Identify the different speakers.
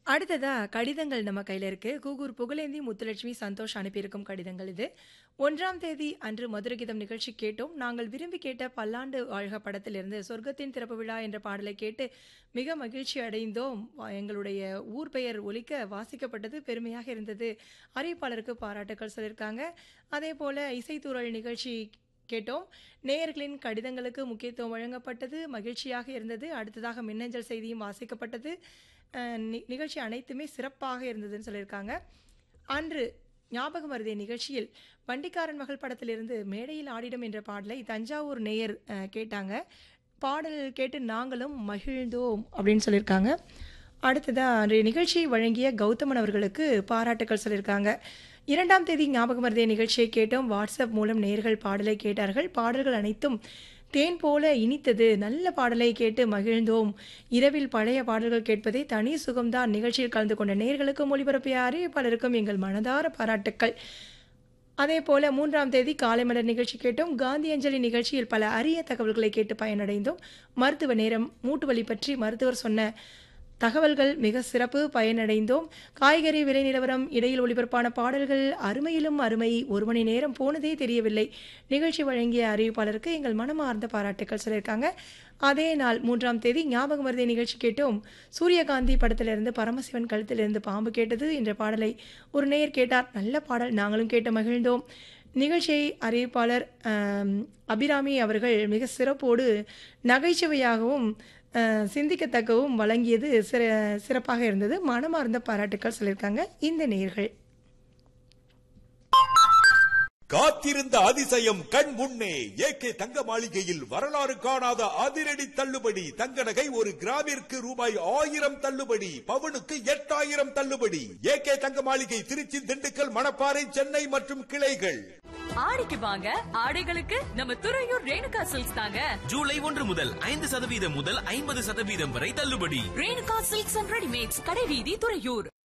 Speaker 1: அடுத்ததா கடிதங்கள் நம்ம கையில இருக்கு. கூகூர் புகழேந்தி முத்துலட்சுமி சந்தோஷ் அனுப்பியிருக்கும் கடிதங்கள் இது. 1ஆம் தேதி அன்று மதுரகீதம் நிகழ்ச்சி கேட்டோம். நாங்கள் விரும்பி கேட்ட பல்லாண்டு வாழ்க படத்திலிருந்து சொர்க்கத்தின் திறப்பு விழா என்ற பாடலை கேட்டு மிக மகிழ்ச்சி அடைந்தோம். வ- எங்களுடைய ஊர் பெயர் ஒலிக்க வாசிக்கப்பட்டது பெருமையாக இருந்தது. அறிவிப்பாளருக்கு பாராட்டுக்கள் சொல்லியிருக்காங்க. அதேபோல இசைத்தூரல் நிகழ்ச்சி கேட்டோம். நேயர்களின் கடிதங்களுக்கு முக்கியத்துவம் வழங்கப்பட்டது. மகிழ்ச்சியாக இருந்தது. அடுத்ததாக மின்னஞ்சல் செய்தியும் வாசிக்கப்பட்டது. அ, நி- நிகழ்ச்சி அனைத்துமே சிறப்பாக இருந்ததுன்னு சொல்லியிருக்காங்க. அன்று ஞாபகம் வருதே நிகழ்ச்சியில் வண்டிக்காரன் மகள் படத்திலிருந்து மேடையில் ஆடிடும் என்ற பாடலை தஞ்சாவூர் நேயர் அ, கேட்டாங்க. பாடல் கேட்டு நாங்களும் மகிழ்ந்தோம் அப்படின்னு சொல்லியிருக்காங்க. அடுத்ததா அன்றைய நிகழ்ச்சியை வழங்கிய கௌதமன் அவர்களுக்கு பாராட்டுக்கள் சொல்லியிருக்காங்க. இரண்டாம் தேதி ஞாபகம் வருதே நிகழ்ச்சியை கேட்டோம். வாட்ஸ்அப் மூலம் நேயர்கள் பாடலை கேட்டார்கள். பாடல்கள் அனைத்தும் தேன் போல இனித்தது. நல்ல பாடலை கேட்டு மகிழ்ந்தோம். இரவில் பழைய பாடல்கள் கேட்பதே தனி சுகம்தான். நிகழ்ச்சியில் கலந்து கொண்ட நேயர்களுக்கும் ஒளிபரப்பிய அறிவிப்பாளருக்கும் எங்கள் மனதார பாராட்டுக்கள். அதேபோல மூன்றாம் தேதி காலை மலர் நிகழ்ச்சி கேட்டோம். காந்தி அஞ்சலி நிகழ்ச்சியில் பல அரிய தகவல்களை கேட்டு பயனடைந்தோம். மருத்துவ நேரம் மூட்டு வலி பற்றி மருத்துவர் சொன்ன தகவல்கள் மிக சிறப்பு பயனடைந்தோம். காய்கறி விலை நிலவரம் இடையில் ஒளிபரப்பான பாடல்கள் அருமையிலும் அருமை. ஒரு மணி நேரம் போனதே தெரியவில்லை. நிகழ்ச்சி வழங்கிய அறிவிப்பாளருக்கு எங்கள் மனமார்ந்த பாராட்டுக்கள் சொல்லியிருக்காங்க. அதே நாள் மூன்றாம் தேதி ஞாபகம் வருதே நிகழ்ச்சி கேட்டோம். சூரியகாந்தி படத்திலிருந்து பரமசிவன் கழுத்திலிருந்து பாம்பு கேட்டது என்ற பாடலை ஒரு நேயர் கேட்டார். நல்ல பாடல் நாங்களும் கேட்டு மகிழ்ந்தோம். நிகழ்ச்சியை அறிவிப்பாளர் அம், அபிராமி அவர்கள் மிக சிறப்போடு நகைச்சுவையாகவும் அ, சிந்திக்கத்தக்கவும் வழங்கியது சிற சிறப்பாக இருந்தது. மனமார்ந்த பாராட்டுக்கள் சொல்லியிருக்காங்க இந்த நேயர்கள்.
Speaker 2: காத்திருந்த அதிசயம் கண் முன்னே ஏகே தங்க மாளிகையில் வரலாறு காணாத அதிரடி தள்ளுபடி தங்க நகை ஒரு கிராமிற்கு ரூபாய் ஆயிரம் தள்ளுபடி பவுனுக்கு எட்டாயிரம் தள்ளுபடி ஏகே தங்க மாளிகை திருச்சி திண்டுக்கல் மணப்பாறை சென்னை மற்றும் கிளைகள்
Speaker 3: ஆடிக்கு வாங்க ஆடைகளுக்கு நம்ம துறையூர் ரேணுகா சில்க்ஸ் தாங்க
Speaker 4: ஜூலை ஒன்று முதல் ஐந்து சதவீதம் முதல் ஐம்பது சதவீதம் வரை தள்ளுபடி
Speaker 3: ரேணுகா சில்க்ஸ் அண்ட் ரெடிமேட்ஸ் கடைவீதி துறையூர்